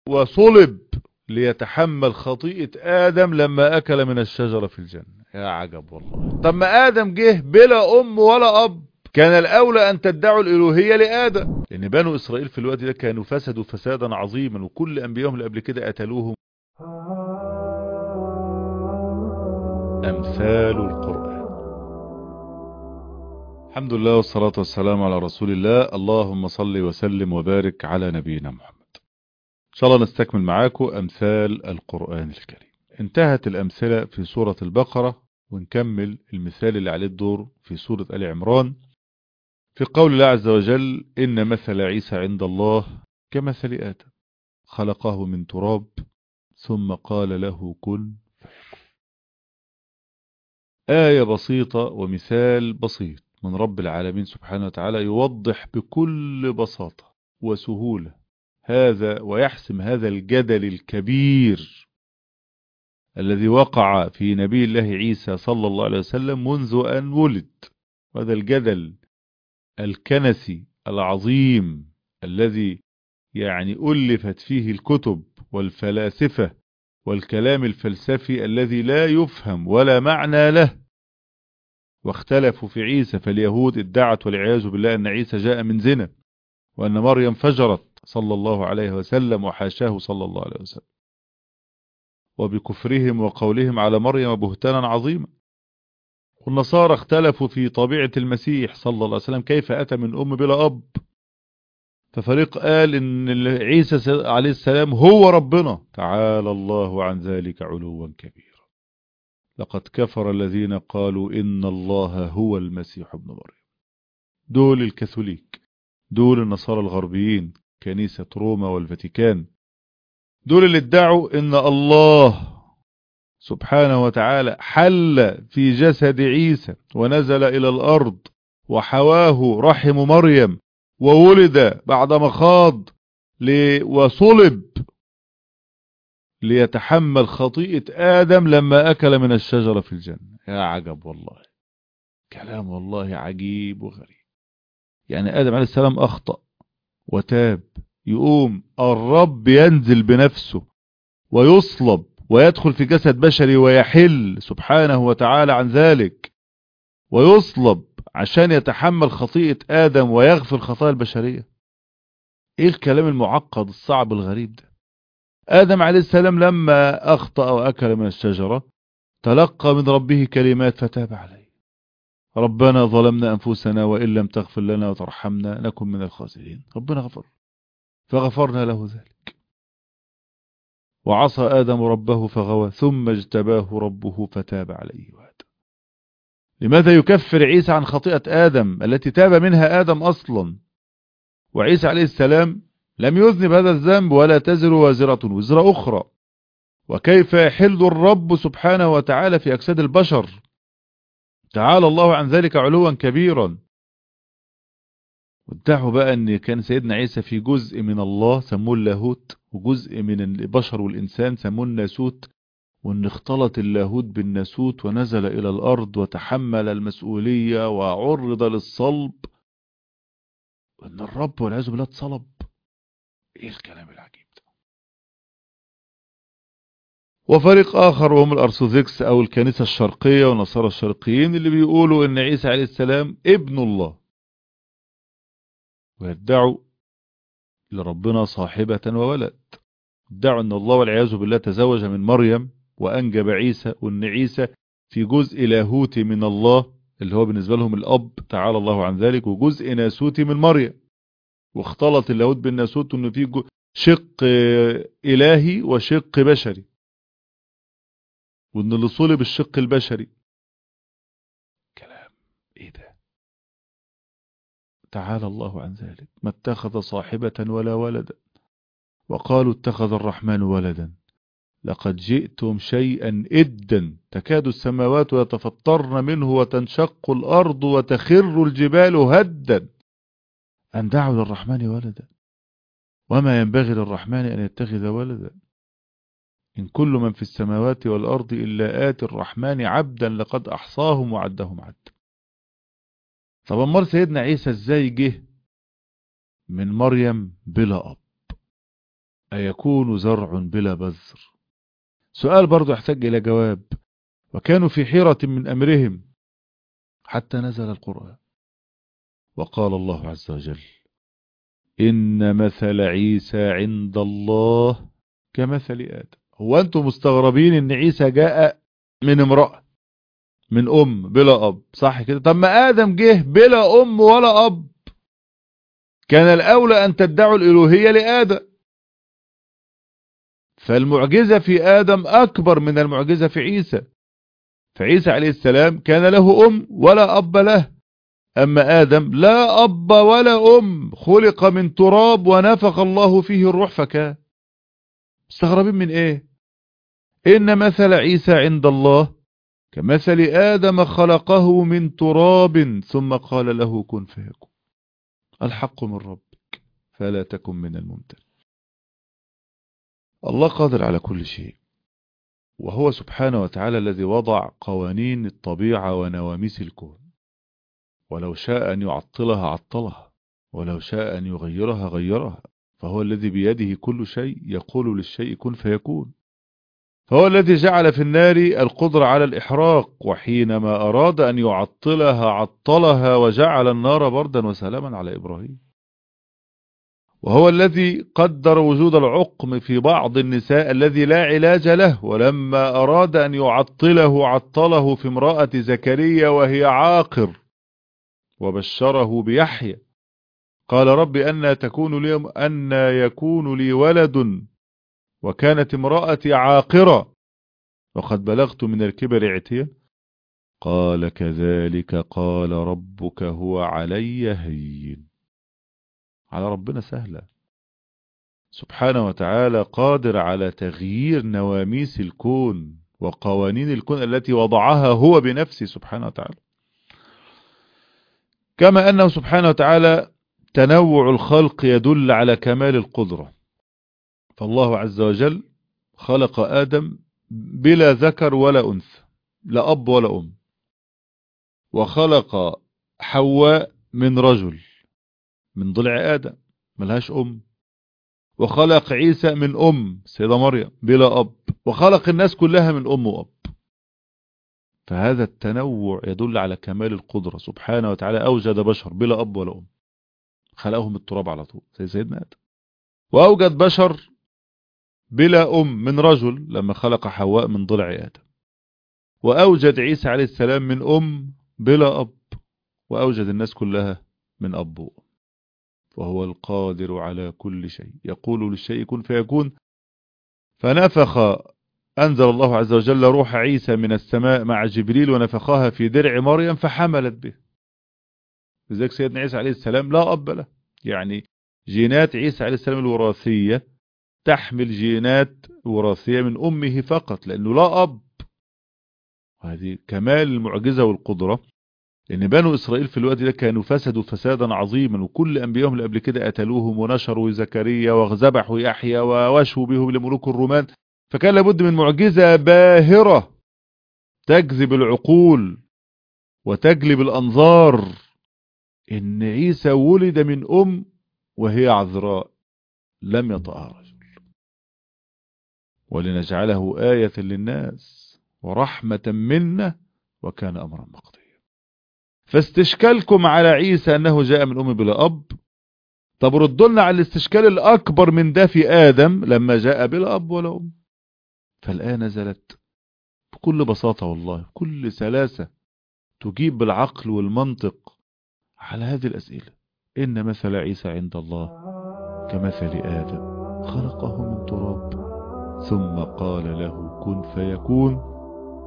وصلب ليتحمل خطيئة آدم لما أكل من الشجرة في الجنة يا عجب والله طب ما آدم جه بلا أم ولا أب كان الأولى أن تدعوا الإلوهية لآدم لأن بنو إسرائيل في الوقت ده كانوا فسدوا فسادا عظيما وكل أنبيائهم اللي قبل كده قتلوهم أمثال القرآن الحمد لله والصلاة والسلام على رسول الله اللهم صل وسلم وبارك على نبينا محمد إن شاء الله نستكمل معاكم أمثال القرآن الكريم انتهت الأمثلة في سورة البقرة ونكمل المثال اللي عليه الدور في سورة آل عمران في قول الله عز وجل إن مثل عيسى عند الله كمثل آدم خلقه من تراب ثم قال له كن فيكون آية بسيطة ومثال بسيط من رب العالمين سبحانه وتعالى يوضح بكل بساطة وسهولة هذا ويحسم هذا الجدل الكبير الذي وقع في نبي الله عيسى صلى الله عليه وسلم منذ أن ولد هذا الجدل الكنسي العظيم الذي يعني ألفت فيه الكتب والفلاسفة والكلام الفلسفي الذي لا يفهم ولا معنى له واختلفوا في عيسى فاليهود ادعت والعياذ بالله أن عيسى جاء من زنا وأن مريم فجرت صلى الله عليه وسلم وحاشاه صلى الله عليه وسلم وبكفرهم وقولهم على مريم بهتانا عظيما والنصارى اختلفوا في طبيعة المسيح صلى الله عليه وسلم كيف أتى من أم بلا أب ففريق قال إن عيسى عليه السلام هو ربنا تعالى الله عن ذلك علوا كبيرا لقد كفر الذين قالوا إن الله هو المسيح ابن مريم دول الكاثوليك دول النصارى الغربيين كنيسة روما والفاتيكان دول اللي ادعوا ان الله سبحانه وتعالى حل في جسد عيسى ونزل الى الارض وحواه رحم مريم وولد بعدما خاض وصلب ليتحمل خطيئة آدم لما أكل من الشجرة في الجنة يا عجب والله كلام والله عجيب وغريب يعني آدم عليه السلام أخطأ وتاب يقوم الرب ينزل بنفسه ويصلب ويدخل في جسد بشري ويحل سبحانه وتعالى عن ذلك ويصلب عشان يتحمل خطيئة آدم ويغفر خطايا البشرية ايه الكلام المعقد الصعب الغريب ده آدم عليه السلام لما أخطأ وأكل من الشجرة تلقى من ربه كلمات فتاب عليه ربنا ظلمنا أنفسنا وإن لم تغفر لنا وترحمنا نكن من الخاسرين ربنا غفر فغفرنا له ذلك وعصى آدم ربه فغوى ثم اجتباه ربه فتاب عليه وهدى لماذا يكفر عيسى عن خطيئة آدم التي تاب منها آدم أصلا وعيسى عليه السلام لم يذنب هذا الذنب ولا تزر وازرة وزر أخرى وكيف يحل الرب سبحانه وتعالى في أجساد البشر تعالى الله عن ذلك علوا كبيرا وادعوا بقى ان كان سيدنا عيسى في جزء من الله سموه اللاهوت وجزء من البشر والإنسان سموه الناسوت وان اختلط اللاهوت بالناسوت ونزل إلى الأرض وتحمل المسؤولية وعرض للصلب وان الرب والعياذ بالله اتصلب ايه الكلام العجيب ده وفريق آخر وهم الأرثوذكس أو الكنيسة الشرقية والنصارى الشرقيين اللي بيقولوا ان عيسى عليه السلام ابن الله ويدعوا لربنا صاحبة وولد ادعوا ان الله والعياذ بالله تزوج من مريم وانجب عيسى وان عيسى في جزء لاهوتي من الله اللي هو بالنسبة لهم الاب تعالى الله عن ذلك وجزء ناسوتي من مريم واختلط اللاهوت بالناسوت انه في شق الهي وشق بشري وان اللي صلب الشق البشري كلام ايه ده تعالى الله عن ذلك ما اتخذ صاحبة ولا ولدا وقالوا اتخذ الرحمن ولدا لقد جئتم شيئا إدا تكاد السماوات يتفطرن منه وتنشق الأرض وتخر الجبال هدا أن دعوا للرحمن ولدا وما ينبغي للرحمن أن يتخذ ولدا إن كل من في السماوات والأرض إلا آتي الرحمن عبدا لقد أحصاهم وعدهم عدا طب امال سيدنا عيسى ازاي جه من مريم بلا اب أيكون زرع بلا بذر سؤال برضو يحتاج إلى جواب وكانوا في حيرة من أمرهم حتى نزل القرآن وقال الله عز وجل إن مثل عيسى عند الله كمثل آدم هو أنتم مستغربين إن عيسى جاء من امرأة من أم بلا أب صح كده طب ما آدم جه بلا أم ولا أب كان الأولى أن تدعوا الإلوهية لآدم فالمعجزة في آدم أكبر من المعجزة في عيسى فعيسى عليه السلام كان له أم ولا أب له أما آدم لا أب ولا أم خلق من تراب ونفخ الله فيه الروح فكان مستغربين من إيه إن مثل عيسى عند الله كمثل آدم خلقه من تراب ثم قال له كن فيكون الحق من ربك فلا تكن من الممتل الله قادر على كل شيء وهو سبحانه وتعالى الذي وضع قوانين الطبيعة ونواميس الكون ولو شاء أن يعطلها عطلها ولو شاء أن يغيرها غيرها فهو الذي بيده كل شيء يقول للشيء كن فيكون فهو الذي جعل في النار القدرة على الإحراق وحينما أراد أن يعطلها عطلها وجعل النار بردا وسلاما على إبراهيم وهو الذي قدر وجود العقم في بعض النساء الذي لا علاج له ولما أراد أن يعطله عطله في امرأة زكريا وهي عاقر وبشره بيحيى قال رب أن تكون لي أن يكون لي ولد وكانت امرأتي عاقرة وقد بلغت من الكبر عتيا قال كذلك قال ربك هو علي هين على ربنا سهلة سبحانه وتعالى قادر على تغيير نواميس الكون وقوانين الكون التي وضعها هو بنفسه سبحانه وتعالى كما أنه سبحانه وتعالى تنوع الخلق يدل على كمال القدرة فالله عز وجل خلق آدم بلا ذكر ولا أنثى لا أب ولا أم وخلق حواء من رجل من ضلع آدم ملهاش أم وخلق عيسى من أم سيدة مريم بلا أب وخلق الناس كلها من أم وأب فهذا التنوع يدل على كمال القدرة سبحانه وتعالى أوجد بشر بلا أب ولا أم خلقهم من التراب على طول زي سيدنا آدم وأوجد بشر بلا أم من رجل لما خلق حواء من ضلع آدم وأوجد عيسى عليه السلام من أم بلا أب وأوجد الناس كلها من أب وأم وهو القادر على كل شيء يقول للشيء كن فيكون فنفخ أنزل الله عز وجل روح عيسى من السماء مع جبريل ونفخها في درع مريم فحملت به لذلك سيدنا عيسى عليه السلام لا أب له يعني جينات عيسى عليه السلام الوراثية تحمل جينات وراثية من أمه فقط لأنه لا أب هذه كمال المعجزة والقدرة لأن بنو إسرائيل في الوقت ده كانوا فسدوا فسادا عظيما وكل أنبيائهم اللي قبل كده قتلوهم ونشروا زكريا وذبحوا يحيى ووشوا بهم لملوك الرومان فكان لابد من معجزة باهرة تجذب العقول وتجلب الأنظار إن عيسى ولد من أم وهي عذراء لم يطأها رجل ولنجعله آية للناس ورحمة منا وكان أمرا مقضيا فاستشكالكم على عيسى أنه جاء من أم بلا أب طب ردوا لنا على الاستشكال الأكبر من ده في آدم لما جاء بلا أب ولا أم فالآن نزلت بكل بساطة والله بكل سلاسة تجيب بالعقل والمنطق على هذه الأسئلة إن مثل عيسى عند الله كمثل آدم خلقه من تراب ثم قال له كن فيكون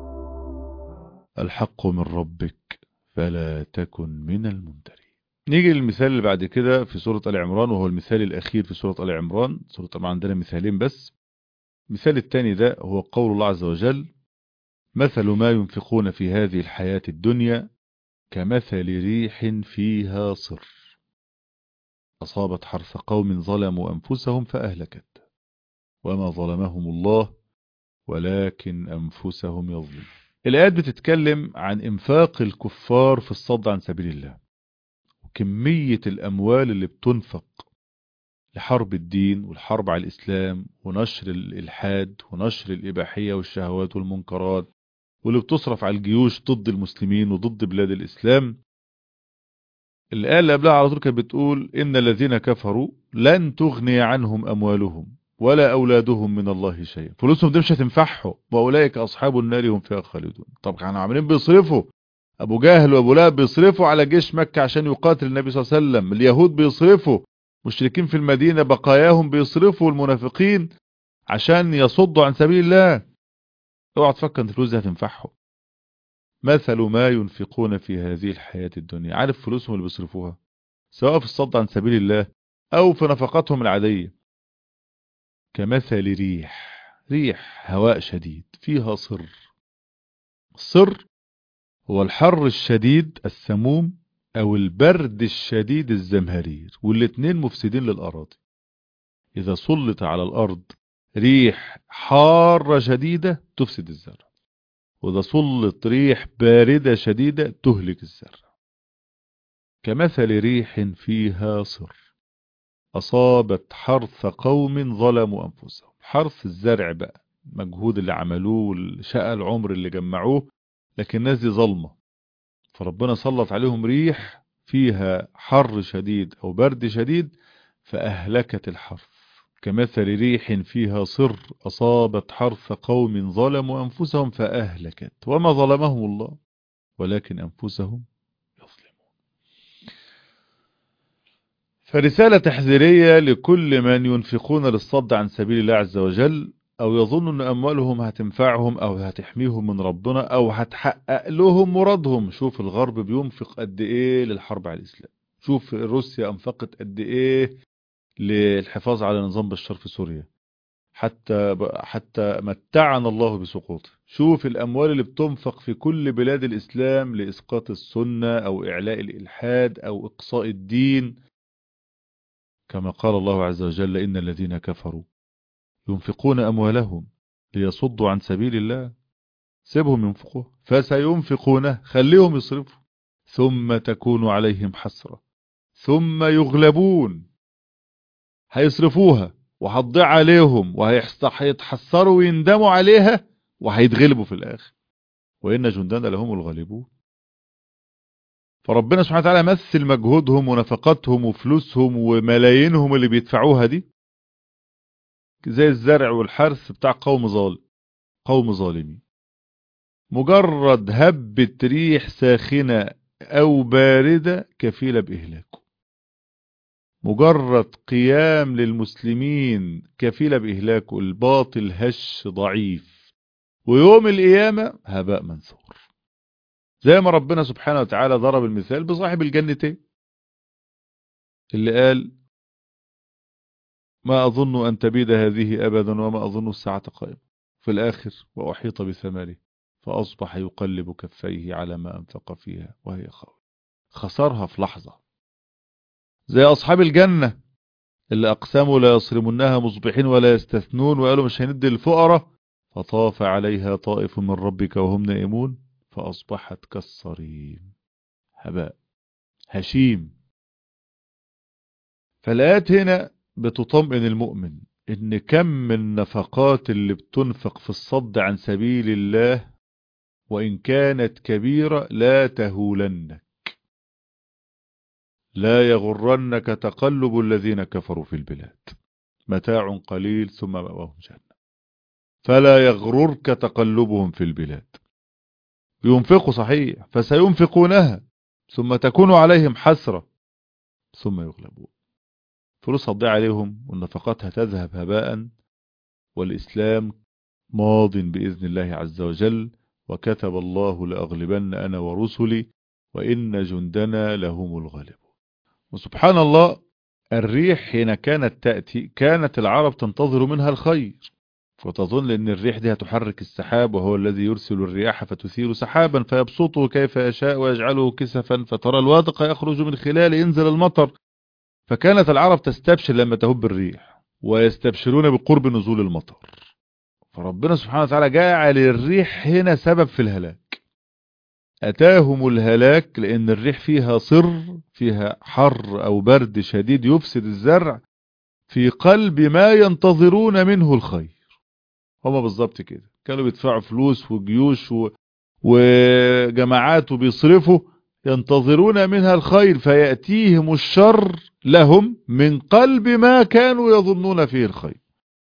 الحق من ربك فلا تكن من الممترين نيجي للمثال اللي بعد كده في سورة آل عمران وهو المثال الأخير في سورة آل عمران سورة طبعا عندنا مثالين بس المثال الثاني ده هو قول الله عز وجل مثل ما ينفقون في هذه الحياة الدنيا كمثل ريح فيها صر أصابت حرث قوم ظلموا أنفسهم فأهلكت وما ظلمهم الله ولكن أنفسهم يظلمون الآيات بتتكلم عن إنفاق الكفار في الصد عن سبيل الله وكمية الأموال اللي بتنفق لحرب الدين والحرب على الإسلام ونشر الإلحاد ونشر الإباحية والشهوات والمنكرات واللي بتصرف على الجيوش ضد المسلمين وضد بلاد الإسلام الآية اللي قبلها على طول كانت بتقول إن الذين كفروا لن تغني عنهم أموالهم ولا أولادهم من الله شيء فلوسهم دي مش هتنفعهم وأولئك أصحاب النار هم فيها خالدون طب كانوا عاملين بيصرفوا أبو جهل وأبو لهب بيصرفوا على جيش مكة عشان يقاتل النبي صلى الله عليه وسلم اليهود بيصرفوا مشركين في المدينة بقاياهم بيصرفوا المنافقين عشان يصدوا عن سبيل الله اوعى تفكر ان الفلوس دي هتنفعهم مثل ما ينفقون في هذه الحياة الدنيا عارف فلوسهم اللي بيصرفوها سواء في الصد عن سبيل الله او في نفقاتهم العادية كمثل ريح ريح هواء شديد فيها صر الصر هو الحر الشديد السموم او البرد الشديد الزمهرير والاتنين مفسدين للأراضي إذا سلط على الأرض ريح حارة شديدة تفسد الزرع وإذا سلط ريح باردة شديدة تهلك الزرع كمثل ريح فيها صر أصابت حرث قوم ظلموا أنفسهم حرث الزرع بقى مجهود اللي عملوه والشقى العمر اللي جمعوه لكن الناس دي ظلمة فربنا سلط عليهم ريح فيها حر شديد أو برد شديد فأهلكت الحرث كمثل ريح فيها صر أصابت حرث قوم ظلموا أنفسهم فأهلكت وما ظلمهم الله ولكن أنفسهم يظلمون فرسالة تحذيرية لكل من ينفقون للصد عن سبيل الله عز وجل أو يظن أن أموالهم هتنفعهم أو هتحميهم من ربنا أو هتحقق لهم مرادهم شوف الغرب بينفق قد إيه للحرب على الإسلام شوف روسيا أنفقت قد إيه للحفاظ على نظام بشار في سوريا حتى حتى متعنا الله بسقوطه شوف الأموال اللي بتنفق في كل بلاد الإسلام لإسقاط السنة أو إعلاء الإلحاد أو إقصاء الدين كما قال الله عز وجل إن الذين كفروا ينفقون أموالهم ليصدوا عن سبيل الله سيبهم ينفقوا فسينفقونه خليهم يصرفوا ثم تكون عليهم حسرة ثم يغلبون هيصرفوها وهتضيع عليهم وهيتحسروا ويندموا عليها وهيتغلبوا في الآخر وإن جندنا لهم الغالبون فربنا سبحانه وتعالى مثل مجهودهم ونفقاتهم وفلوسهم وملايينهم اللي بيدفعوها دي زي الزرع والحرث بتاع قوم ظالم قوم ظالمين مجرد هبة ريح ساخنة أو باردة كفيلة بإهلاكه مجرد قيام للمسلمين كفيلة بإهلاكه الباطل هش ضعيف ويوم القيامة هباء منثور زي ما ربنا سبحانه وتعالى ضرب المثال بصاحب الجنتين اللي قال ما أظن أن تبيد هذه أبدا وما أظن الساعة قائمة في الآخر وأحيط بثمره فأصبح يقلب كفيه على ما أنفق فيها وهي خاوية خسرها في لحظة زي أصحاب الجنة اللي أقسموا لا يصرمنها مصبحين ولا يستثنون وقالوا مش هندي الفقراء فطاف عليها طائف من ربك وهم نائمون فأصبحت كالصريم هباء هشيم فالآيات هنا بتطمئن المؤمن إن كم من النفقات اللي بتنفق في الصد عن سبيل الله وإن كانت كبيرة لا تهولنك لا يغرنك تقلب الذين كفروا في البلاد متاع قليل ثم مأواهم جهنم فلا يغررك تقلبهم في البلاد ينفقوا صحيح فسينفقونها ثم تكون عليهم حسرة ثم يغلبون فلوس هتضيع عليهم والنفقات هتذهب هباء والإسلام ماض بإذن الله عز وجل وكتب الله لأغلبن أنا ورسلي وإن جندنا لهم الغالبون وسبحان الله الريح حين كانت تأتي كانت العرب تنتظر منها الخير وتظن أن الريح دي هتحرك السحاب وهو الذي يرسل الرياح فتثير سحابا فيبسطه كيف يشاء ويجعله كسفا فترى الوادق يخرج من خلاله ينزل المطر فكانت العرب تستبشر لما تهب الريح ويستبشرون بقرب نزول المطر فربنا سبحانه وتعالى جعل الريح هنا سبب في الهلاك أتاهم الهلاك لأن الريح فيها صر فيها حر أو برد شديد يفسد الزرع في قلب ما ينتظرون منه الخير هما بالظبط كده كانوا بيدفعوا فلوس وجيوش و... وجماعات وبيصرفوا ينتظرون منها الخير فيأتيهم الشر لهم من قلب ما كانوا يظنون فيه الخير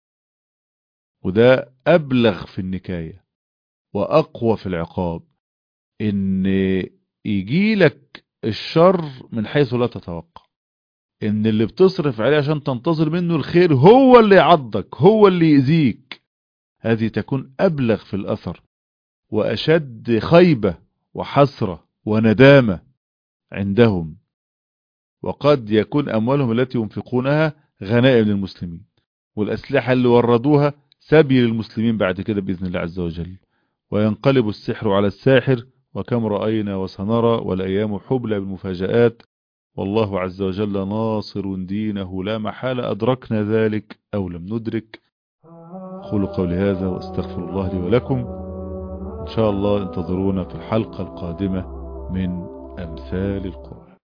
وده أبلغ في النكاية وأقوى في العقاب إن يجي لك الشر من حيث لا تتوقع إن اللي بتصرف عليه عشان تنتظر منه الخير هو اللي يعضك هو اللي يأذيك هذه تكون أبلغ في الأثر وأشد خيبة وحسرة وندامة عندهم وقد يكون أموالهم التي ينفقونها غنائم للمسلمين والأسلحة اللي وردوها سبي للمسلمين بعد كده بإذن الله عز وجل وينقلب السحر على الساحر وكم رأينا وسنرى والأيام حبلى بالمفاجآت والله عز وجل ناصر دينه لا محالة أدركنا ذلك أو لم ندرك أقول قولي هذا واستغفر الله لي ولكم إن شاء الله انتظرونا في الحلقة القادمة من أمثال القرآن